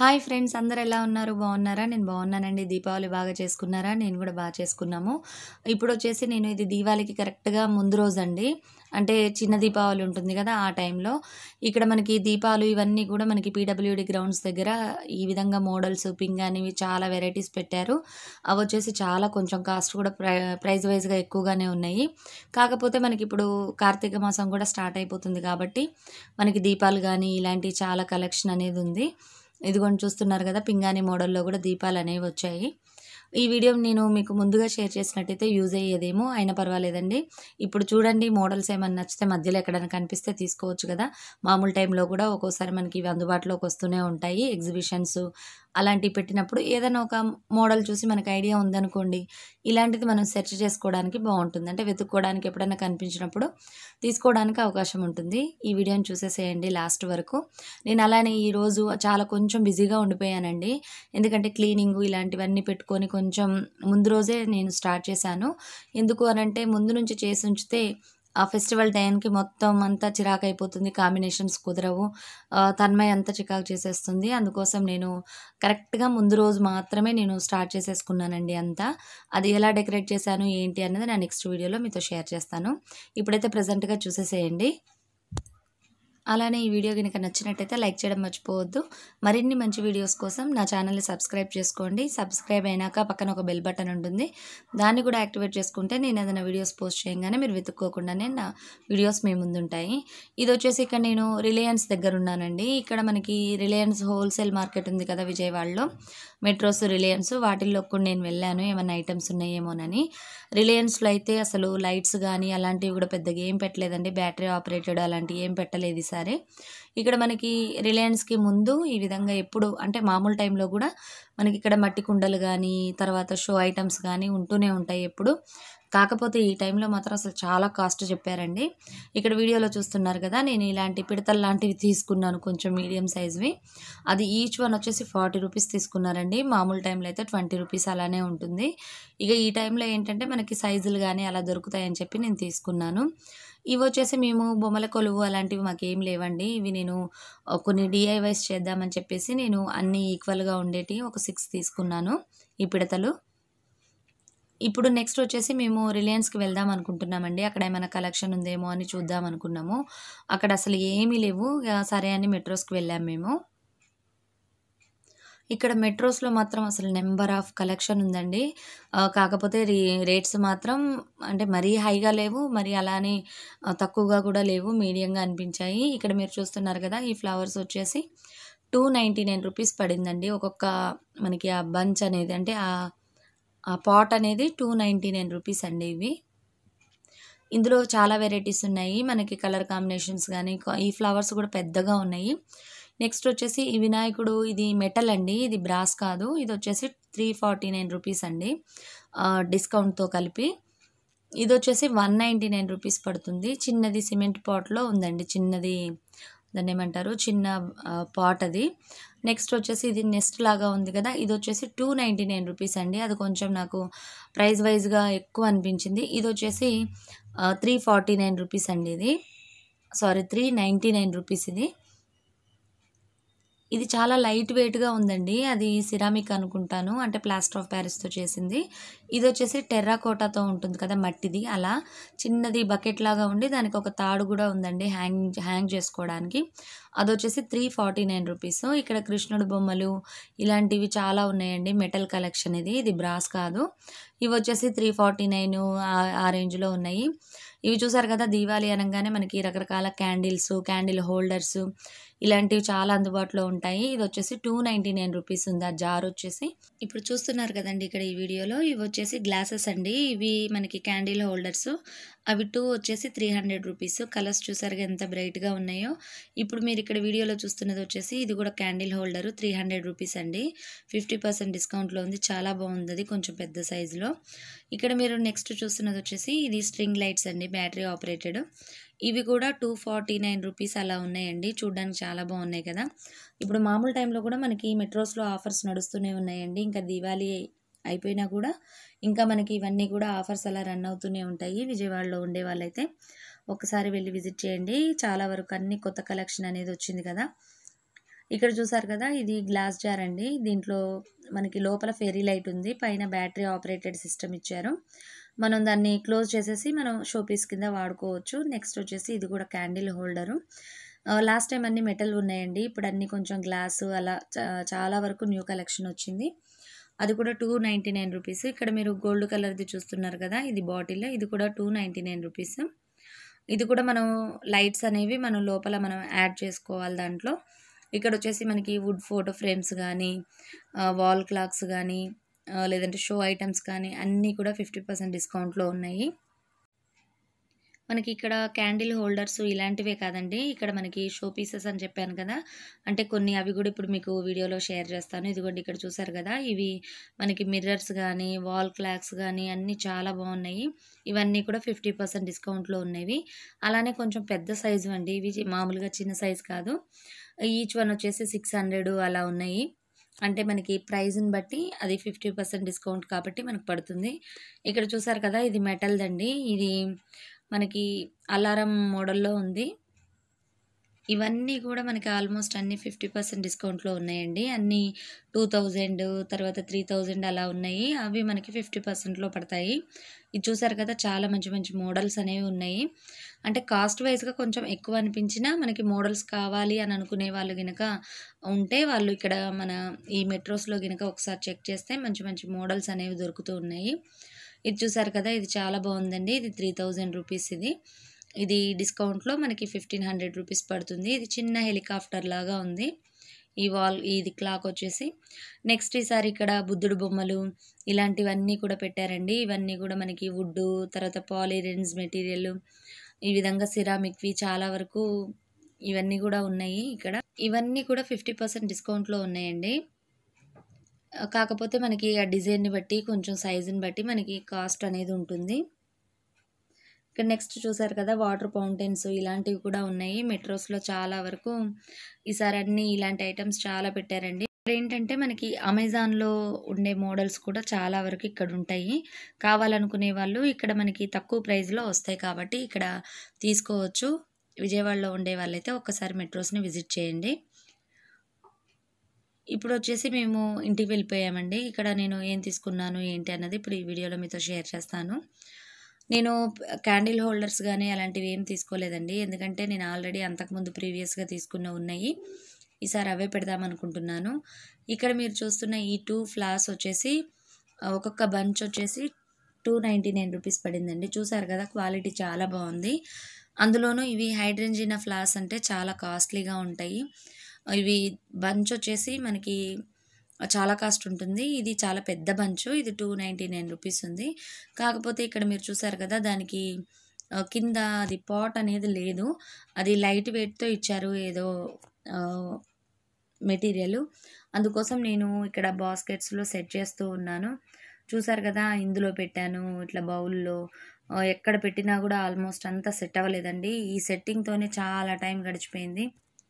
hi friends అందరూ ఎలా ఉన్నారు బాగున్నారా నేను బాగున్నానండి దీపావళి బాగా చేసుకున్నారా నేను కూడా బాగా చేసుకున్నాము ఇప్పుడు వచ్చేసి నేను ఇది దీపావళికి కరెక్ట్గా ముందు రోజు అండి అంటే చిన్న దీపావళి ఉంటుంది కదా ఆ టైంలో ఇక్కడ మనకి దీపాలు ఇవన్నీ కూడా మనకి పీడబ్ల్యూడి గ్రౌండ్స్ దగ్గర ఈ విధంగా మోడల్స్ పింగ్ అనేవి చాలా వెరైటీస్ పెట్టారు అవి వచ్చేసి చాలా కొంచెం కాస్ట్ కూడా ప్రై ప్రైస్ వైజ్గా ఎక్కువగానే ఉన్నాయి కాకపోతే మనకి ఇప్పుడు కార్తీక మాసం కూడా స్టార్ట్ అయిపోతుంది కాబట్టి మనకి దీపాలు కానీ ఇలాంటి చాలా కలెక్షన్ అనేది ఉంది ఇదిగోండి చూస్తున్నారు కదా పింగాణి మోడల్లో కూడా దీపాలు అనేవి వచ్చాయి ఈ వీడియో నేను మీకు ముందుగా షేర్ చేసినట్టయితే యూజ్ అయ్యేదేమో అయినా పర్వాలేదండి ఇప్పుడు చూడండి మోడల్స్ ఏమైనా నచ్చితే మధ్యలో ఎక్కడైనా కనిపిస్తే తీసుకోవచ్చు కదా మామూలు టైంలో కూడా ఒక్కోసారి మనకి ఇవి అందుబాటులోకి వస్తూనే ఉంటాయి ఎగ్జిబిషన్స్ అలాంటివి పెట్టినప్పుడు ఏదైనా ఒక మోడల్ చూసి మనకు ఐడియా ఉందనుకోండి ఇలాంటిది మనం సెర్చ్ చేసుకోవడానికి బాగుంటుంది అంటే వెతుక్కోవడానికి ఎప్పుడైనా కనిపించినప్పుడు తీసుకోవడానికి అవకాశం ఉంటుంది ఈ వీడియోని చూసేసేయండి లాస్ట్ వరకు నేను అలానే ఈరోజు చాలా కొంచెం బిజీగా ఉండిపోయానండి ఎందుకంటే క్లీనింగ్ ఇలాంటివన్నీ పెట్టుకొని కొంచెం ముందు రోజే నేను స్టార్ట్ చేశాను ఎందుకు అనంటే ముందు నుంచి చేసి ఉంచితే ఆ ఫెస్టివల్ టైంకి మొత్తం అంతా చిరాకు అయిపోతుంది కాంబినేషన్స్ కుదరవు ఆ, తన్మయ్ అంతా చికాకు చేసేస్తుంది అందుకోసం నేను కరెక్ట్గా ముందు రోజు మాత్రమే నేను స్టార్ట్ చేసేసుకున్నానండి అంతా అది ఎలా డెకరేట్ చేశాను ఏంటి అన్నది నా నెక్స్ట్ వీడియోలో మీతో షేర్ చేస్తాను ఇప్పుడైతే ప్రజెంట్గా చూసేసేయండి అలానే ఈ వీడియో కనుక నచ్చినట్టయితే లైక్ చేయడం మర్చిపోవద్దు మరిన్ని మంచి వీడియోస్ కోసం నా ఛానల్ని సబ్స్క్రైబ్ చేసుకోండి సబ్స్క్రైబ్ అయినాక పక్కన ఒక బెల్ బటన్ ఉంటుంది దాన్ని కూడా యాక్టివేట్ చేసుకుంటే నేను ఏదైనా వీడియోస్ పోస్ట్ చేయగానే మీరు వెతుక్కోకుండానే నా వీడియోస్ మీ ముందు ఉంటాయి ఇది వచ్చేసి ఇక్కడ నేను రిలయన్స్ దగ్గర ఉన్నానండి ఇక్కడ మనకి రిలయన్స్ హోల్సేల్ మార్కెట్ ఉంది కదా విజయవాడలో మెట్రోస్ రిలయన్స్ వాటిల్లో కూడా నేను వెళ్ళాను ఏమైనా ఐటమ్స్ ఉన్నాయేమోనని రిలయన్స్లో అయితే అసలు లైట్స్ కానీ అలాంటివి కూడా పెద్దగా ఏం పెట్టలేదండి బ్యాటరీ ఆపరేటెడ్ అలాంటివి ఏం పెట్టలేదు ఈసారి ఇక్కడ మనకి రిలయన్స్కి ముందు ఈ విధంగా ఎప్పుడు అంటే మామూలు టైంలో కూడా మనకి ఇక్కడ మట్టి కుండలు కానీ తర్వాత షో ఐటమ్స్ కానీ ఉంటూనే ఉంటాయి ఎప్పుడు కాకపోతే ఈ టైంలో మాత్రం అసలు చాలా కాస్ట్ చెప్పారండి ఇక్కడ వీడియోలో చూస్తున్నారు కదా నేను ఇలాంటి పిడతలు లాంటివి తీసుకున్నాను కొంచెం మీడియం సైజ్వి అది ఈచ్ వన్ వచ్చేసి ఫార్టీ రూపీస్ తీసుకున్నారండి మామూలు టైంలో అయితే ట్వంటీ రూపీస్ అలానే ఉంటుంది ఇక ఈ టైంలో ఏంటంటే మనకి సైజులు కానీ అలా దొరుకుతాయని చెప్పి నేను తీసుకున్నాను ఇవి వచ్చేసి మేము బొమ్మల కొలువు అలాంటివి మాకేం లేవండి ఇవి నేను ఆ, కొన్ని డిఐవైస్ చేద్దామని చెప్పేసి నేను అన్ని ఈక్వల్గా ఉండేటి ఒక సిక్స్ తీసుకున్నాను ఈ పిడతలు ఇప్పుడు నెక్స్ట్ వచ్చేసి మేము రిలయన్స్కి వెళ్దాం అనుకుంటున్నామండి అక్కడ ఏమైనా కలెక్షన్ ఉందేమో అని చూద్దాం అనుకున్నాము అక్కడ అసలు ఏమీ లేవు ఇక సరే అని మెట్రోస్కి వెళ్ళాం మేము ఇక్కడ మెట్రోస్లో మాత్రం అసలు నెంబర్ ఆఫ్ కలెక్షన్ ఉందండి ఆ, కాకపోతే రీ రేట్స్ మాత్రం అంటే మరీ హైగా లేవు మరి అలానే ఆ, తక్కువగా కూడా లేవు మీడియంగా అనిపించాయి ఇక్కడ మీరు చూస్తున్నారు కదా ఈ ఫ్లవర్స్ వచ్చేసి టూ నైంటీ నైన్ రూపీస్ పడిందండి ఒక్కొక్క మనకి ఆ బంచ్ అనేది అంటే ఆ ఆ పాట్ అనేది టూ నైంటీ నైన్ రూపీస్ అండి ఇవి ఇందులో చాలా వెరైటీస్ ఉన్నాయి మనకి కలర్ కాంబినేషన్స్ కానీ ఈ ఫ్లవర్స్ కూడా పెద్దగా ఉన్నాయి నెక్స్ట్ వచ్చేసి ఈ వినాయకుడు ఇది మెటల్ అండి ఇది బ్రాస్ కాదు ఇది వచ్చేసి త్రీ ఫార్టీ నైన్ రూపీస్ అండి ఆ, డిస్కౌంట్తో కలిపి ఇది వచ్చేసి వన్ నైంటీ నైన్ రూపీస్ పడుతుంది చిన్నది సిమెంట్ పాట్లో ఉందండి చిన్నది దాన్ని ఏమంటారు చిన్న ఆ, పాట్ అది నెక్స్ట్ వచ్చేసి ఇది నెస్ట్ లాగా ఉంది కదా ఇది వచ్చేసి టూ నైంటీ నైన్ రూపీస్ అండి అది కొంచెం నాకు ప్రైస్ వైజ్గా ఎక్కువ అనిపించింది ఇది వచ్చేసి త్రీ ఫార్టీ నైన్ రూపీస్ అండి ఇది sorry three ninety nine rupees ఇది ఇది చాలా లైట్ వెయిట్గా ఉందండి అది సిరామిక్ అనుకుంటాను అంటే ప్లాస్టర్ ఆఫ్ ప్యారిస్తో చేసింది ఇది వచ్చేసి టెర్రాకోటాతో ఉంటుంది కదా మట్టిది అలా చిన్నది బకెట్ లాగా ఉండి దానికి ఒక తాడు కూడా ఉందండి హ్యాంగ్ హ్యాంగ్ చేసుకోవడానికి అది వచ్చేసి త్రీ ఫార్టీ నైన్ రూపీస్ ఇక్కడ కృష్ణుడు బొమ్మలు ఇలాంటివి చాలా ఉన్నాయండి మెటల్ కలెక్షన్ ఇది ఇది బ్రాస్ కాదు ఇవి వచ్చేసి త్రీ ఫార్టీ నైన్ ఆ రేంజ్లో ఉన్నాయి ఇవి చూసారు కదా దీవాలి అనగానే మనకి రకరకాల క్యాండిల్స్ క్యాండిల్ హోల్డర్స్ ఇలాంటివి చాలా అందుబాటులో ఉంటాయి ఇది వచ్చేసి టూ నైంటీ నైన్ రూపీస్ ఉంది ఆ జార్ వచ్చేసి ఇప్పుడు చూస్తున్నారు కదండి ఇక్కడ ఈ వీడియోలో ఇవి వచ్చేసి గ్లాసెస్ అండి ఇవి మనకి క్యాండిల్ హోల్డర్స్ అవి టూ వచ్చేసి త్రీ హండ్రెడ్ రూపీస్ కలర్స్ చూసారుగా ఎంత బ్రైట్గా ఉన్నాయో ఇప్పుడు మీరు ఇక్కడ వీడియోలో చూస్తున్నది వచ్చేసి ఇది కూడా candle holder three hundred rupees అండి ఫిఫ్టీ పర్సెంట్ డిస్కౌంట్లో ఉంది చాలా బాగుంది అది కొంచెం పెద్ద సైజులో ఇక్కడ మీరు నెక్స్ట్ చూస్తున్నది వచ్చేసి ఇది స్ట్రింగ్ లైట్స్ అండి బ్యాటరీ ఆపరేటెడ్ ఇవి కూడా టూ ఫార్టీ నైన్ రూపీస్ అలా ఉన్నాయండి చూడడానికి చాలా బాగున్నాయి కదా ఇప్పుడు మామూలు టైంలో కూడా మనకి మెట్రోస్లో ఆఫర్స్ నడుస్తూనే ఉన్నాయండి ఇంకా దివాళీ అయిపోయినా కూడా ఇంకా మనకి ఇవన్నీ కూడా ఆఫర్స్ అలా రన్ అవుతూనే ఉంటాయి విజయవాడలో ఉండే వాళ్ళైతే ఒకసారి వెళ్ళి విజిట్ చేయండి చాలా వరకు అన్ని కొత్త కలెక్షన్ అనేది వచ్చింది కదా ఇక్కడ చూసారు కదా ఇది గ్లాస్ జార్ అండి దీంట్లో మనకి లోపల ఫెరీ లైట్ ఉంది పైన బ్యాటరీ ఆపరేటెడ్ సిస్టమ్ ఇచ్చారు మనం దాన్ని క్లోజ్ చేసేసి మనం షో పీస్ కింద వాడుకోవచ్చు నెక్స్ట్ వచ్చేసి ఇది కూడా క్యాండిల్ హోల్డరు లాస్ట్ టైం అన్ని మెటల్ ఉన్నాయండి ఇప్పుడు అన్ని కొంచెం గ్లాసు అలా చా- చాలా వరకు న్యూ కలెక్షన్ వచ్చింది అది కూడా టూ నైంటీ నైన్ రూపీస్ ఇక్కడ మీరు గోల్డ్ కలర్ది చూస్తున్నారు కదా ఇది బాటిల్ ఇది కూడా టూ నైంటీ నైన్ రూపీస్ ఇది కూడా మనం లైట్స్ అనేవి మనం లోపల మనం యాడ్ చేసుకోవాలి దాంట్లో ఇక్కడ వచ్చేసి మనకి వుడ్ ఫోటో ఫ్రేమ్స్ కానీ వాల్ క్లాక్స్ కానీ లేదంటే షో ఐటమ్స్ కానీ అన్నీ కూడా ఫిఫ్టీ పర్సెంట్ డిస్కౌంట్లో ఉన్నాయి మనకి ఇక్కడ క్యాండిల్ హోల్డర్స్ ఇలాంటివే కాదండి ఇక్కడ మనకి షో పీసెస్ అని చెప్పాను కదా అంటే కొన్ని అవి కూడా ఇప్పుడు మీకు వీడియోలో షేర్ చేస్తాను ఇదిగోండి ఇక్కడ చూసారు కదా ఇవి మనకి మిర్రర్స్ కానీ వాల్ క్లాక్స్ కానీ అన్నీ చాలా బాగున్నాయి ఇవన్నీ కూడా ఫిఫ్టీ పర్సెంట్ డిస్కౌంట్లో ఉన్నవి అలానే కొంచెం పెద్ద సైజు అండి ఇవి మామూలుగా చిన్న సైజు కాదు ఈచ్ వన్ వచ్చేసి సిక్స్ హండ్రెడ్ అలా ఉన్నాయి అంటే మనకి ప్రైజ్ని బట్టి అది ఫిఫ్టీ పర్సెంట్ డిస్కౌంట్ కాబట్టి మనకు పడుతుంది ఇక్కడ చూసారు కదా ఇది మెటల్దండి ఇది మనకి అలారం మోడల్లో ఉంది ఇవన్నీ కూడా మనకి ఆల్మోస్ట్ అన్ని ఫిఫ్టీ పర్సెంట్ డిస్కౌంట్లో ఉన్నాయండి అన్నీ టూ థౌజండ్ తర్వాత త్రీ థౌజండ్ అలా ఉన్నాయి అవి మనకి ఫిఫ్టీ పర్సెంట్లో పడతాయి ఇది చూసారు కదా చాలా మంచి మంచి మోడల్స్ అనేవి ఉన్నాయి అంటే కాస్ట్ వైజ్గా కొంచెం ఎక్కువ అనిపించినా మనకి మోడల్స్ కావాలి అని అనుకునే వాళ్ళు కనుక ఉంటే వాళ్ళు ఇక్కడ మన ఈ మెట్రోస్లో కనుక ఒకసారి చెక్ చేస్తే మంచి మంచి మోడల్స్ అనేవి దొరుకుతూ ఉన్నాయి ఇది చూసారు కదా ఇది చాలా బాగుందండి ఇది త్రీ థౌజండ్ రూపీస్ ఇది ఇది డిస్కౌంట్లో మనకి ఫిఫ్టీన్ హండ్రెడ్ రూపీస్ పడుతుంది ఇది చిన్న హెలికాప్టర్ లాగా ఉంది ఈ వాల్ ఇది క్లాక్ వచ్చేసి నెక్స్ట్ ఈసారి ఇక్కడ బుద్ధుడు బొమ్మలు ఇలాంటివన్నీ కూడా పెట్టారండి ఇవన్నీ కూడా మనకి వుడ్ తర్వాత పాలిరెన్స్ మెటీరియల్ ఈ విధంగా సిరామిక్వి చాలా వరకు ఇవన్నీ కూడా ఉన్నాయి ఇక్కడ ఇవన్నీ కూడా ఫిఫ్టీ పర్సెంట్ డిస్కౌంట్లో ఉన్నాయండి కాకపోతే మనకి ఆ డిజైన్ని బట్టి కొంచెం సైజుని బట్టి మనకి కాస్ట్ అనేది ఉంటుంది ఇక్కడ నెక్స్ట్ చూసారు కదా వాటర్ ఫౌంటైన్స్ ఇలాంటివి కూడా ఉన్నాయి మెట్రోస్లో చాలా వరకు ఈసారి అన్ని ఇలాంటి ఐటమ్స్ చాలా పెట్టారండి ఇక్కడ ఏంటంటే మనకి అమెజాన్లో ఉండే మోడల్స్ కూడా చాలా వరకు ఇక్కడ ఉంటాయి కావాలనుకునే వాళ్ళు ఇక్కడ మనకి తక్కువ ప్రైస్లో వస్తాయి కాబట్టి ఇక్కడ తీసుకోవచ్చు విజయవాడలో ఉండే వాళ్ళైతే ఒక్కసారి మెట్రోస్ని విజిట్ చేయండి ఇప్పుడు వచ్చేసి మేము ఇంటికి వెళ్ళిపోయామండి ఇక్కడ నేను ఏం తీసుకున్నాను ఏంటి అన్నది ఇప్పుడు ఈ వీడియోలో మీతో షేర్ చేస్తాను నేను క్యాండిల్ హోల్డర్స్ కానీ అలాంటివి ఏం తీసుకోలేదండి ఎందుకంటే నేను ఆల్రెడీ అంతకుముందు ప్రీవియస్గా తీసుకున్న ఉన్నాయి ఈసారి అవే పెడదాం అనుకుంటున్నాను ఇక్కడ మీరు చూస్తున్న ఈ టూ ఫ్లాస్ వచ్చేసి ఒక్కొక్క బంచ్ వచ్చేసి టూ నైంటీ నైన్ రూపీస్ పడిందండి చూసారు కదా క్వాలిటీ చాలా బాగుంది అందులోనూ ఇవి హైడ్రెంజినా ఫ్లాస్ అంటే చాలా కాస్ట్లీగా ఉంటాయి ఇవి బంచ్ వచ్చేసి మనకి చాలా కాస్ట్ ఉంటుంది ఇది చాలా పెద్ద బంచు ఇది టూ నైంటీ నైన్ రూపీస్ ఉంది కాకపోతే ఇక్కడ మీరు చూసారు కదా దానికి ఆ, కింద అది పాట్ అనేది లేదు అది లైట్ వెయిట్తో ఇచ్చారు ఏదో మెటీరియల్ అందుకోసం నేను ఇక్కడ బాస్కెట్స్లో సెట్ చేస్తూ ఉన్నాను చూసారు కదా ఇందులో పెట్టాను ఇట్లా బౌల్లో ఆ, ఎక్కడ పెట్టినా కూడా ఆల్మోస్ట్ అంతా సెట్ అవ్వలేదండి ఈ సెట్టింగ్తోనే చాలా టైం గడిచిపోయింది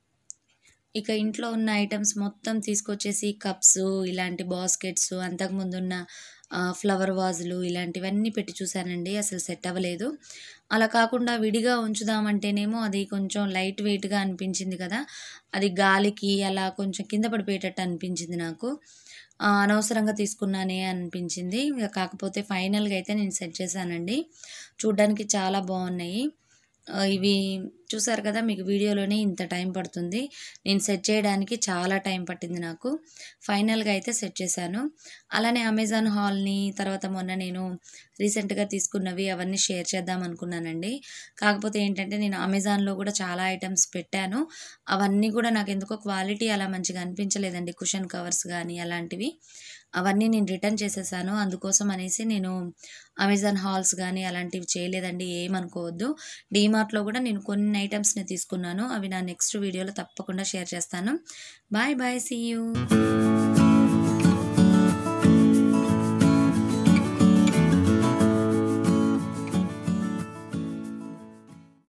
ఇక ఇంట్లో ఉన్న ఐటమ్స్ మొత్తం తీసుకొచ్చేసి కప్స్ ఇలాంటి బాస్కెట్స్ అంతకుముందు ఉన్న ఆ, ఫ్లవర్ వాజులు ఇలాంటివన్నీ పెట్టి చూశానండి అసలు సెట్ అవ్వలేదు అలా కాకుండా విడిగా ఉంచుదామంటేనేమో అది కొంచెం లైట్ వెయిట్గా అనిపించింది కదా అది గాలికి అలా కొంచెం కింద పడిపోయేటట్టు అనిపించింది నాకు ఆ, అనవసరంగా తీసుకున్నానే అనిపించింది ఇక కాకపోతే ఫైనల్గా అయితే నేను సెట్ చేశానండి చూడ్డానికి చాలా బాగున్నాయి ఆ, ఇవి చూసారు కదా మీకు వీడియోలోనే ఇంత టైం పడుతుంది నేను సెట్ చేయడానికి చాలా టైం పట్టింది నాకు ఫైనల్గా అయితే సెట్ చేశాను అలానే అమెజాన్ హాల్ని తర్వాత మొన్న నేను రీసెంట్గా తీసుకున్నవి అవన్నీ షేర్ చేద్దాం అనుకున్నానండి కాకపోతే ఏంటంటే నేను అమెజాన్లో కూడా చాలా ఐటమ్స్ పెట్టాను అవన్నీ కూడా నాకు ఎందుకో క్వాలిటీ అలా మంచిగా అనిపించలేదండి కుషన్ కవర్స్ కానీ అలాంటివి అవన్నీ నేను రిటర్న్ చేసేసాను అందుకోసం అనేసి నేను అమెజాన్ హాల్స్ కానీ అలాంటివి చేయలేదండి ఏమనుకోవద్దు డీమార్ట్లో కూడా నేను కొన్ని ఐటమ్స్ని తీసుకున్నాను అవి నా నెక్స్ట్ వీడియోలో తప్పకుండా షేర్ చేస్తాను బాయ్ బాయ్ సీ యూ